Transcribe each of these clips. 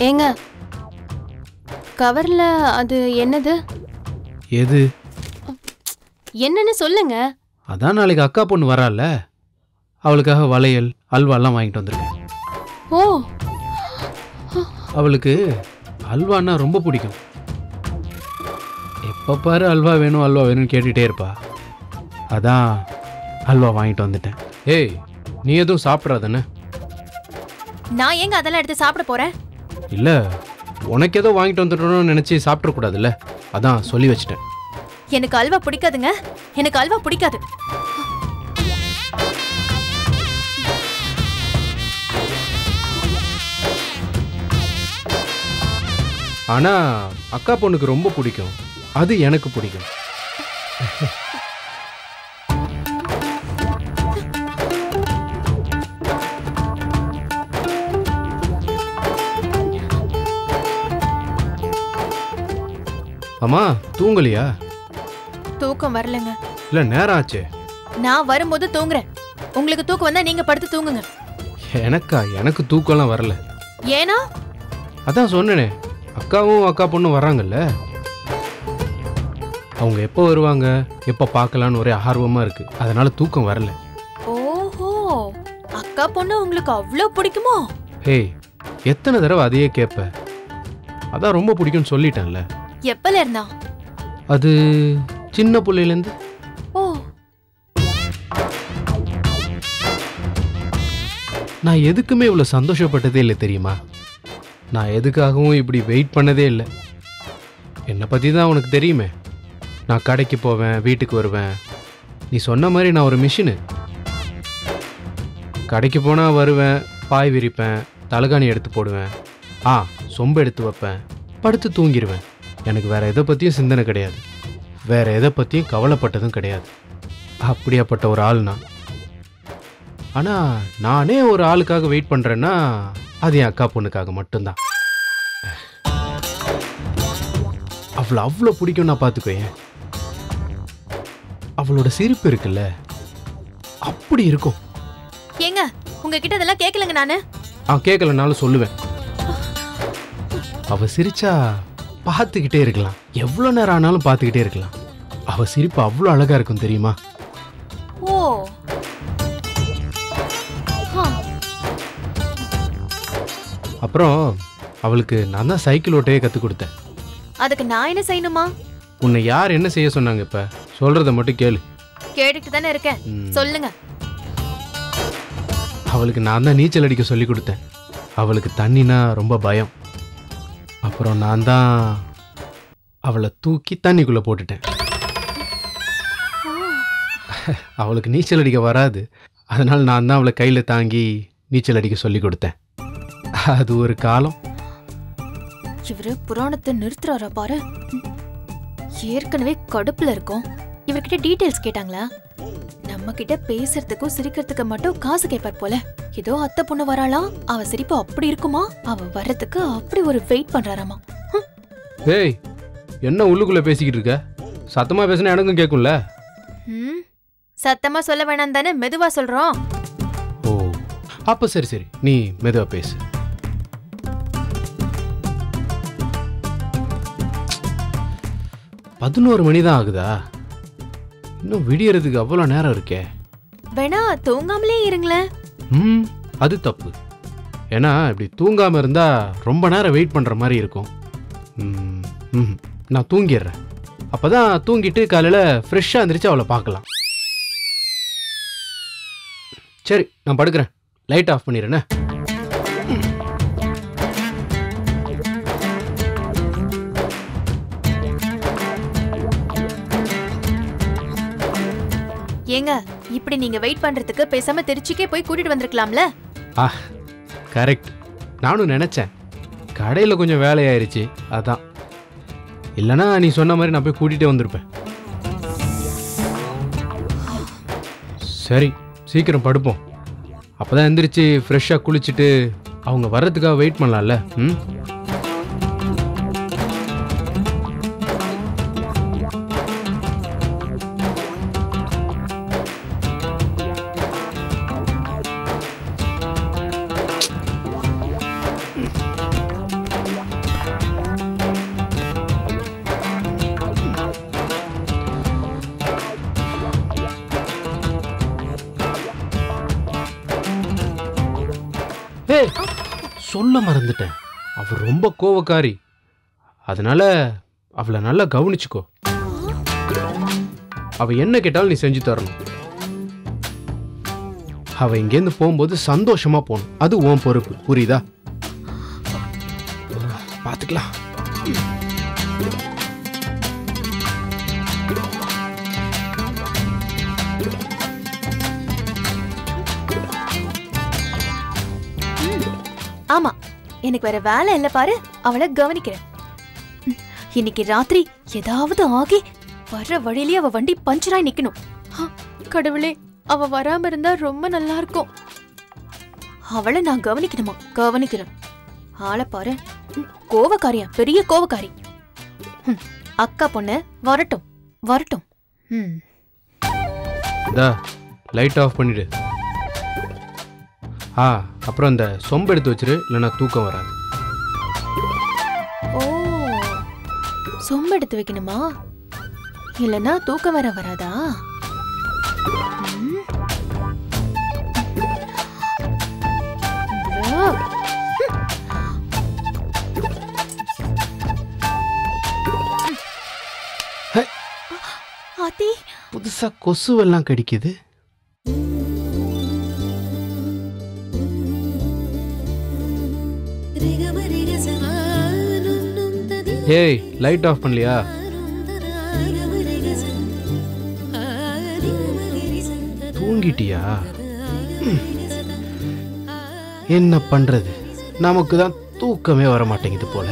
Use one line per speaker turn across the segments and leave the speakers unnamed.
ஏங்க கவர்ல அது என்னது
எது
என்னன்னு சொல்லுங்க
அதான் நாளைக்கு அக்கா பொண்ணு வரால அவளுக்காக வளையல் அல்வாலாம் வாங்கிட்டு வந்திருக்கேன்
ஓ
அவளுக்கு அல்வான்னா ரொம்ப பிடிக்கும் எப்போ பாரு அல்வா வேணும் அல்வா வேணும்னு கேட்டுகிட்டே இருப்பா அதான் அல்வா வாங்கிட்டு வந்துட்டேன் ஏய் நீ எதுவும் சாப்பிட்றாதானே
நான் ஏங்க அதெல்லாம் எடுத்து சாப்பிட போறேன்
இல்லை உனக்கு ஏதோ வாங்கிட்டு வந்துட்டோம்னு நினச்சி சாப்பிட்றக்கூடாதுல்ல அதான் சொல்லி வச்சிட்டேன்
எனக்கு அல்வா பிடிக்காதுங்க எனக்கு அல்வா பிடிக்காது
ஆனால் அக்கா பொண்ணுக்கு ரொம்ப பிடிக்கும் அது எனக்கு பிடிக்கும் அம்மா தூங்கலையா
தூக்கம் வரலங்க
இல்லை நேரம் ஆச்சே
நான் வரும்போது தூங்குறேன் உங்களுக்கு தூக்கம் வந்தா நீங்க படுத்து தூங்குங்க
எனக்கா எனக்கு தூக்கம்லாம் வரல
ஏன்னா
அதான் சொன்னேனே அக்காவும் அக்கா பொண்ணும் வராங்கல்ல அவங்க எப்போ வருவாங்க எப்போ பார்க்கலான்னு ஒரே ஆர்வமாக இருக்கு அதனால தூக்கம் வரல
ஓஹோ அக்கா பொண்ணு உங்களுக்கு அவ்வளோ பிடிக்குமோ
ஹேய் எத்தனை தடவை அதையே கேட்ப அதான் ரொம்ப பிடிக்கும்னு சொல்லிட்டேன்ல
எப்பல இருந்தா
அது சின்ன பிள்ளையிலேருந்து
ஓ
நான் எதுக்குமே இவ்வளோ சந்தோஷப்பட்டதே இல்லை தெரியுமா நான் எதுக்காகவும் இப்படி வெயிட் பண்ணதே இல்லை என்னை பற்றி தான் உனக்கு தெரியுமே நான் கடைக்கு போவேன் வீட்டுக்கு வருவேன் நீ சொன்ன மாதிரி நான் ஒரு மிஷினு கடைக்கு போனால் வருவேன் பாய் விரிப்பேன் தலகாணி எடுத்து போடுவேன் ஆ சொம்பு எடுத்து வைப்பேன் படுத்து தூங்கிடுவேன் எனக்கு வேற எதை பற்றியும் சிந்தனை கிடையாது வேற எதை பற்றியும் கவலைப்பட்டதும் கிடையாது அப்படியாப்பட்ட ஒரு ஆள் நான் ஆனால் நானே ஒரு ஆளுக்காக வெயிட் பண்ணுறேன்னா அது என் அக்கா பொண்ணுக்காக மட்டும்தான் அவளை அவ்வளோ பிடிக்கும் நான் பார்த்துக்கோயேன் அவளோட சிரிப்பு இருக்குல்ல அப்படி இருக்கும்
ஏங்க உங்ககிட்ட இதெல்லாம் கேட்கலங்க நானு
ஆ கேட்கலனாலும் சொல்லுவேன் அவ சிரிச்சா பார்த்துக்கிட்டே இருக்கலாம் எவ்வளோ நேரம் ஆனாலும் பார்த்துக்கிட்டே இருக்கலாம் அவ சிரிப்பு அவ்வளோ அழகா இருக்கும் தெரியுமா
ஓ ஹா,
அப்புறம் அவளுக்கு நான் தான் சைக்கிள் ஓட்டையே கற்றுக் கொடுத்தேன்
அதுக்கு நான் என்ன செய்யணுமா
உன்னை யார் என்ன செய்ய சொன்னாங்க இப்போ சொல்கிறத மட்டும் கேளு
கேட்டுட்டு தானே இருக்கேன்
ம்.
சொல்லுங்க
அவளுக்கு நான் தான் நீச்சல் அடிக்க சொல்லி கொடுத்தேன் அவளுக்கு தண்ணினா ரொம்ப பயம் அப்புறம் நான் தான் அவளை தூக்கி தண்ணிக்குள்ளே போட்டுட்டேன் அவளுக்கு நீச்சல் அடிக்க வராது அதனால் நான் தான் அவளை கையில் தாங்கி நீச்சல் அடிக்க சொல்லி கொடுத்தேன் அது ஒரு காலம்
இவரு புராணத்தை நிறுத்துறாரா பாரு ம். ஏற்கனவே கடுப்புல இருக்கோம் இவர்கிட்ட டீடைல்ஸ் கேட்டாங்களா நம்ம கிட்ட பேசுறதுக்கும் சிரிக்கிறதுக்கு மட்டும் காசு கேட்பார் போல ஏதோ அத்தை பொண்ணு வராளாம் அவ சிரிப்பு அப்படி இருக்குமா அவ வர்றதுக்கு அப்படி ஒரு வெயிட் பண்றாராமா ஹம்.
ஏய் என்ன உள்ளுக்குள்ளே பேசிக்கிட்டு இருக்க சத்தமாக பேசினா எனக்கும் கேட்கும்ல
ம் சத்தமா சொல்ல வேணாம் தானே மெதுவா சொல்றோம்
ஓ அப்போ சரி சரி நீ மெதுவாக பேசு பதினோரு மணி தான் ஆகுதா இன்னும் விடியறதுக்கு அவ்வளோ நேரம் இருக்கே
வேணா தூங்காமலே இருங்களேன்
ம் அது தப்பு ஏன்னா இப்படி தூங்காமல் இருந்தால் ரொம்ப நேரம் வெயிட் பண்ணுற மாதிரி இருக்கும் ம், ம் நான் தூங்கிடுறேன் அப்போ தான் தூங்கிட்டு காலையில் ஃப்ரெஷ்ஷாக எந்திரிச்சு அவளை பார்க்கலாம் சரி நான் படுக்கிறேன் லைட் ஆஃப் பண்ணிடுறேனே
ஏங்க இப்படி நீங்க வெயிட் பண்றதுக்கு பேசாம திருச்சிக்கே போய் கூட்டிட்டு வந்திருக்கலாம்ல
ஆ கரெக்ட் நானும் நினச்சேன் கடையில் கொஞ்சம் வேலையாயிருச்சு அதான் இல்லைனா நீ சொன்ன மாதிரி நான் போய் கூட்டிகிட்டே வந்திருப்பேன் சரி சீக்கிரம் படுப்போம் அப்போ தான் எந்திரிச்சு ஃப்ரெஷ்ஷாக குளிச்சுட்டு அவங்க வர்றதுக்காக வெயிட் பண்ணலாம்ல ம் ஏய் சொல்ல மறந்துட்டேன் அவ ரொம்ப கோவக்காரி அதனால அவளை நல்லா கவனிச்சுக்கோ அவ என்ன கேட்டாலும் நீ செஞ்சு தரணும் அவ இங்கேருந்து போகும்போது சந்தோஷமா போகணும் அது உன் பொறுப்பு புரியுதா பார்த்துக்கலாம்
ஆமா எனக்கு வேற வேலை இல்ல பாரு அவளை கவனிக்கிறேன் ம், இன்னைக்கு ராத்திரி ஏதாவது ஆகி வர்ற வழியிலே அவ வண்டி பஞ்சராய் நிக்கணும் ஆ, கடவுளே அவ வராம இருந்தா ரொம்ப நல்லா இருக்கும் அவளை நான் கவனிக்கணுமா கவனிக்கிறேன் ஆளை பாரு ம், கோவக்காரியா பெரிய கோவக்காரி ம், அக்கா பொண்ணு வரட்டும் வரட்டும் ம்
இந்தா லைட் ஆஃப் பண்ணிடு ஆ அப்புறம் இந்த சொம்பு எடுத்து வச்சிரு இல்லைன்னா தூக்கம் வராது
ஓ சொம்பு எடுத்து வைக்கணுமா இல்லனா தூக்கம் வர வராதா ம். ப்ரோ.
ஹே.
ஆத்தி
புதுசா கொசுவெல்லாம் கடிக்குது ஏய் லைட் ஆஃப் பண்ணலையா தூங்கிட்டியா ம். என்ன பண்றது நமக்கு தான் தூக்கமே வர மாட்டேங்குது போல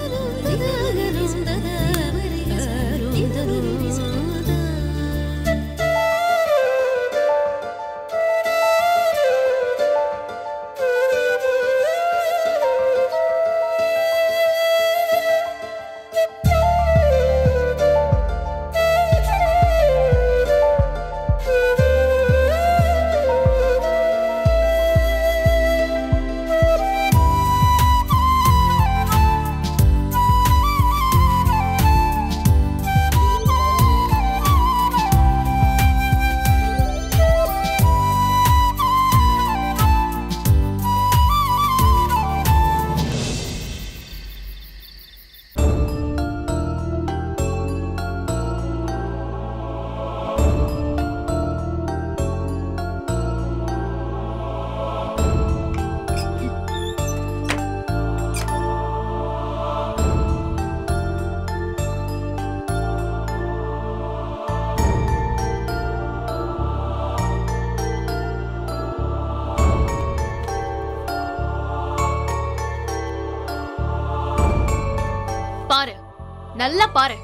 பாரு நல்லா பாரு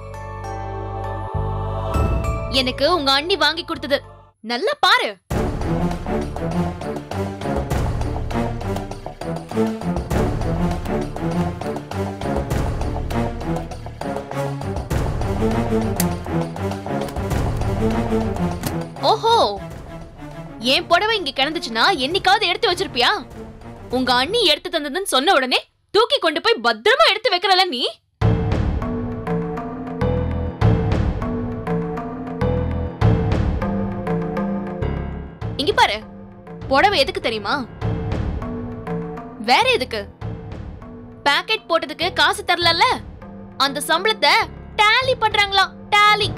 எனக்கு உங்க அண்ணி வாங்கி கொடுத்தது நல்லா பாரு ஓஹோ என் புடவை இங்க கிடந்துச்சுன்னா என்னைக்காவது எடுத்து வச்சிருப்பியா உங்க அண்ணி எடுத்து தந்ததுன்னு சொன்ன உடனே தூக்கி கொண்டு போய் பத்திரமா எடுத்து வைக்கிறல நீ இங்க பாரு புடவை எதுக்கு தெரியுமா வேற எதுக்கு பாக்கெட் போட்டதுக்கு காசு தரலல்ல அந்த சம்பளத்தை டேலி பண்றாங்களாம் டேலி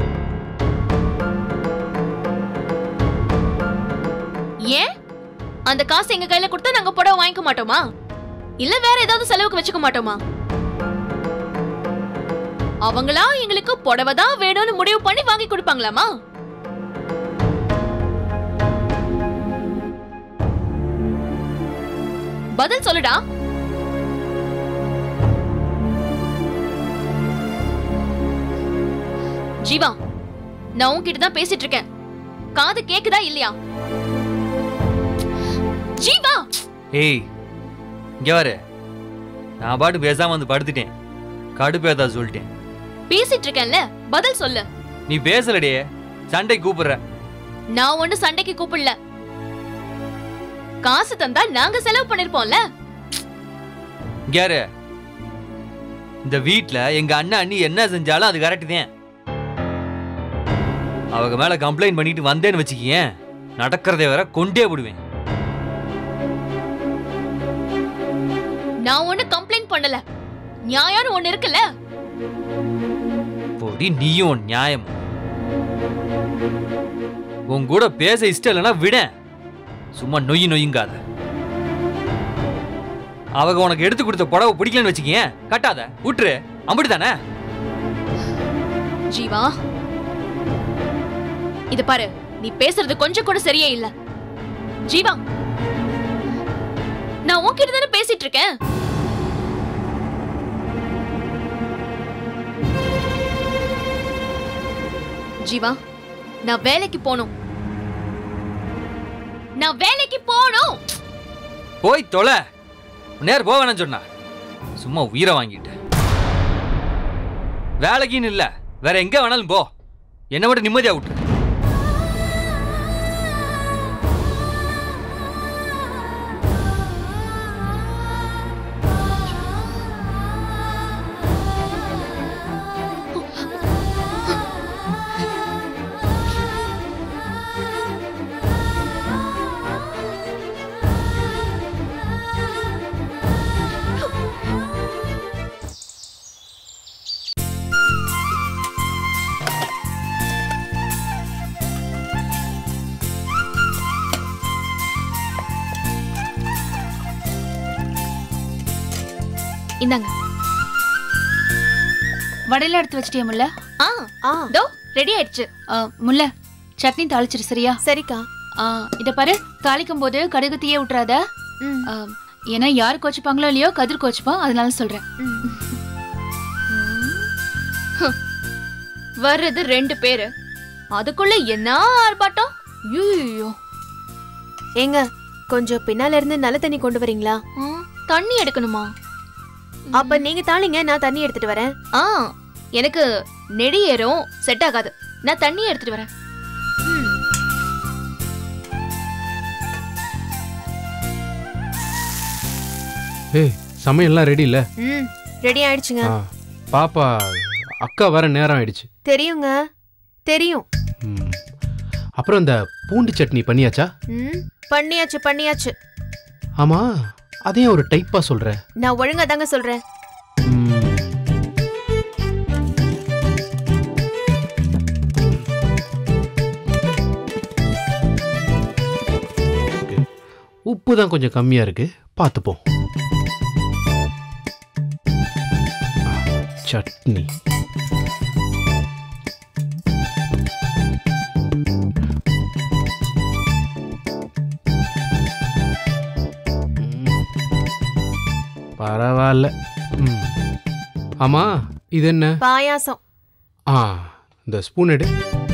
ஏன் அந்த காசு எங்க கையில கொடுத்தா நாங்க புடவை வாங்கிக்க மாட்டோமா இல்ல வேற ஏதாவது செலவுக்கு வச்சுக்க மாட்டோமா அவங்களா எங்களுக்கு புடவை தான் வேணும்னு முடிவு பண்ணி வாங்கி கொடுப்பாங்களாமா பதில் சொல்லுடா ஜீவா நான் உன்கிட்ட தான் பேசிட்டு இருக்கேன் காது கேக்குதா இல்லையா ஜீவா
ஏய் இங்க வர நான் பாட்டு பேசாம வந்து படுத்துட்டேன் கடுப்பேதா சொல்லிட்டேன்
பேசிட்டு இருக்கேன்ல பதில் சொல்லு
நீ பேசலடியே சண்டை கூப்பிடுற
நான் ஒண்ணு சண்டைக்கு கூப்பிடல காசு தந்தா நாங்க செலவு பண்ணிருப்போம்ல
இங்க யாரு இந்த வீட்ல எங்க அண்ணன் அண்ணி என்ன செஞ்சாலும் அது கரெக்ட் தான் அவங்க மேல கம்ப்ளைண்ட் பண்ணிட்டு வந்தேன்னு வச்சுக்கியேன் நடக்கிறதே வர கொண்டே விடுவேன்
நான் ஒண்ணு கம்ப்ளைண்ட் பண்ணல நியாயம்னு ஒண்ணு இருக்குல்ல
பொடி நீயும் உன் நியாயம் உன் கூட பேச இஷ்டம் இல்லைன்னா விட சும்மா நொய் நொய்யுங்காத அவங்க உனக்கு எடுத்து கொடுத்த புடவை பிடிக்கலன்னு வச்சுக்கீங்க கட்டாத விட்டுரு அம்பிட்டு தானே
ஜீவா இத பாரு நீ பேசுறது கொஞ்சம் கூட சரியே இல்ல ஜீவா நான் உன்கிட்ட தானே பேசிட்டு இருக்கேன் ஜீவா நான் வேலைக்கு போகணும் நான் வேலைக்கு போகணும்
போய் தொலை நேர் போக வேணாம்னு சொன்னா சும்மா உயிரை வாங்கிட்டு வேலைக்குன்னு இல்ல வேற எங்க வேணாலும் போ என்ன மட்டும் நிம்மதியா விட்டுரு
இந்தாங்க
வடையில எடுத்து வச்சிட்டியா முல்ல
ஆ
ஆ
தோ ரெடி ஆயிடுச்சு
ஆ, முல்ல சட்னி தாளிச்சிரு சரியா
சரிக்கா
ஆ, இத பாரு தாளிக்கும் போது கடுகு தீய விட்டுறாத
ம்
ஆ, ஏன்னா யாரு கோச்சுப்பாங்களோ இல்லையோ கதிர் கோச்சுப்பான் அதனால சொல்றேன்
வர்றது ரெண்டு பேரு அதுக்குள்ள என்ன ஆர்ப்பாட்டம் ஐயோ
ஏங்க கொஞ்சம் பின்னால இருந்து நல்ல தண்ணி கொண்டு வரீங்களா
தண்ணி எடுக்கணுமா
அப்ப நீங்க தாளிங்க நான் தண்ணி எடுத்துட்டு வரேன்
ஆ எனக்கு நெடி ஏறும் செட் ஆகாது நான் தண்ணி எடுத்துட்டு வரேன்
ஏய் சமையல்லாம் ரெடி இல்லை
ம் ரெடி ஆயிடுச்சுங்க
ஆ பாப்பா அக்கா வர நேரம் ஆயிடுச்சு
தெரியுங்க தெரியும்
ம். அப்புறம் இந்த பூண்டு சட்னி பண்ணியாச்சா
ம் பண்ணியாச்சு பண்ணியாச்சு
ஆமா அதையும் ஒரு டைப்பா சொல்ற
நான் ஒழுங்கா தாங்க சொல்றேன்
ம். உப்பு தான் கொஞ்சம் கம்மியா இருக்கு பார்த்துப்போம் சட்னி ம். பரவாயில்ல ம். ஆமா இது என்ன
பாயாசம்
ஆ இந்த ஸ்பூன் எடு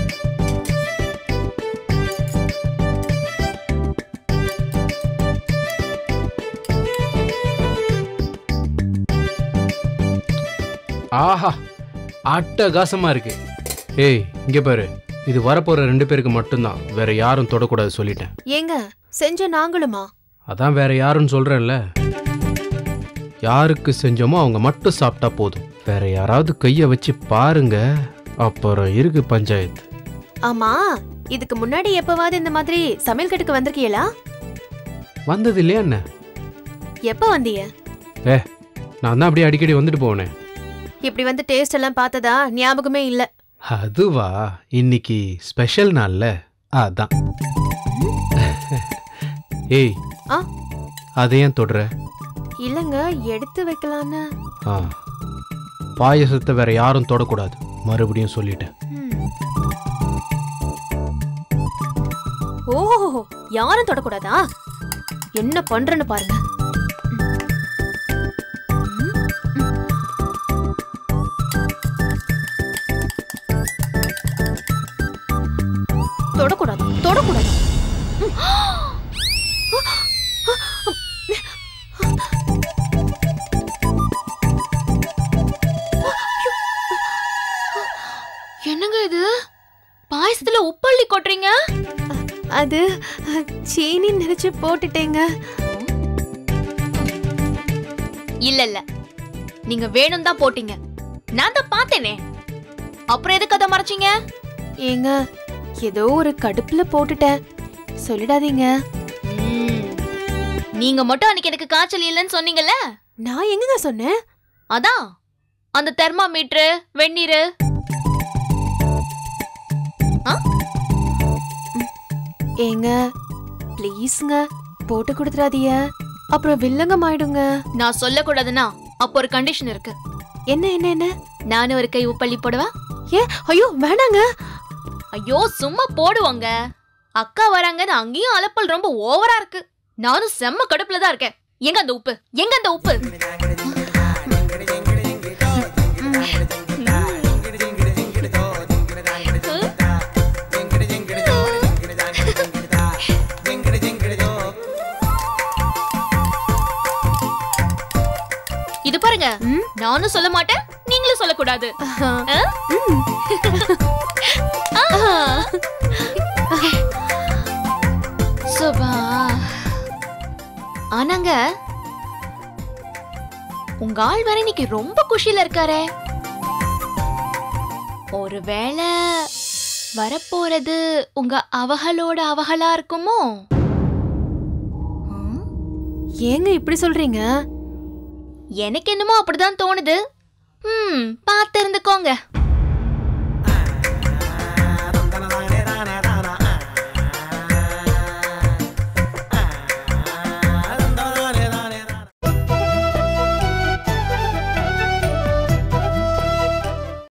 ஆஹா அட்டகாசமா இருக்கு ஏய் இங்க பாரு இது வரப்போற ரெண்டு பேருக்கு மட்டும்தான் வேற யாரும் தொடக்கூடாது சொல்லிட்டேன்
ஏங்க செஞ்ச நாங்களுமா
அதான் வேற யாருன்னு சொல்றேன்ல யாருக்கு செஞ்சோமோ அவங்க மட்டும் சாப்பிட்டா போதும் வேற யாராவது கைய வச்சு பாருங்க அப்புறம் இருக்கு பஞ்சாயத்து
ஆமா இதுக்கு முன்னாடி எப்பவாவது இந்த மாதிரி சமையல் கட்டுக்கு வந்திருக்கீங்களா
வந்தது இல்லையா என்ன
எப்ப வந்தீங்க
நான் தான் அப்படியே அடிக்கடி வந்துட்டு போனேன்
இப்படி வந்து டேஸ்ட் எல்லாம் பார்த்ததா ஞாபகமே இல்ல
அதுவா இன்னைக்கு ஸ்பெஷல் நாள்ல அதான் ஏய்
ஆ?
அதை ஏன் தொடுற
இல்லங்க எடுத்து வைக்கலான்னு
ஆ பாயசத்தை வேற யாரும் தொடக்கூடாது மறுபடியும் சொல்லிட்டேன்
ம். ஓ யாரும் தொடக்கூடாதா என்ன பண்றேன்னு பாருங்க ம். ம். தொடக்கூடாது தொடக்கூடாது
என்னங்க இது பாயசத்துல உப்பள்ளி கொட்டுறீங்க
அது அஹ், சீனி நினைச்சு போட்டுட்டேங்க
இல்ல இல்ல நீங்க வேணும் தான் போட்டீங்க நான் தான் பார்த்தேனே அப்புறம் எதுக்கு அதை மறைச்சீங்க
ஏங்க ஏதோ ஒரு கடுப்புல போட்டுட்டேன் சொல்லிடாதீங்க
ம். நீங்க மட்டும் அன்னைக்கு எனக்கு காய்ச்சல் இல்லைன்னு சொன்னீங்கல்ல
நான் எங்கங்க சொன்னேன்
அதான் அந்த தெர்மாமீட்டரு வெந்நீரு
ஏங்க ப்ளீஸ்ங்க போட்டு கொடுத்துறாதீங்க அப்புறம் வில்லங்கம் ஆயிடுங்க
நான் சொல்லக்கூடாதுன்னா அப்போ ஒரு கண்டிஷன் இருக்கு
என்ன என்ன என்ன
நானும் ஒரு கை உப்பள்ளி போடவா
ஏ ஐயோ வேணாங்க
ஐயோ சும்மா போடுவாங்க அக்கா வராங்கன்னு அங்கேயும் அலப்பல் ரொம்ப ஓவரா இருக்கு நானும் செம்ம கடுப்புல தான் இருக்கேன் எங்க அந்த உப்பு எங்க அந்த உப்பு இது பாருங்க
ம்?
நானும் சொல்ல மாட்டேன் நீங்களும் சொல்லக்கூடாது ஆ? சுபா ஆனாங்க உங்க ஆள் வேற இன்னைக்கு ரொம்ப குஷியில இருக்காரே ஒருவேளை வரப்போறது உங்க அவகளோட அவகளா இருக்குமோ ம்?
ஏங்க இப்படி சொல்றீங்க
எனக்கு என்னமோ அப்படிதான் தோணுது ம் பார்த்து இருந்துக்கோங்க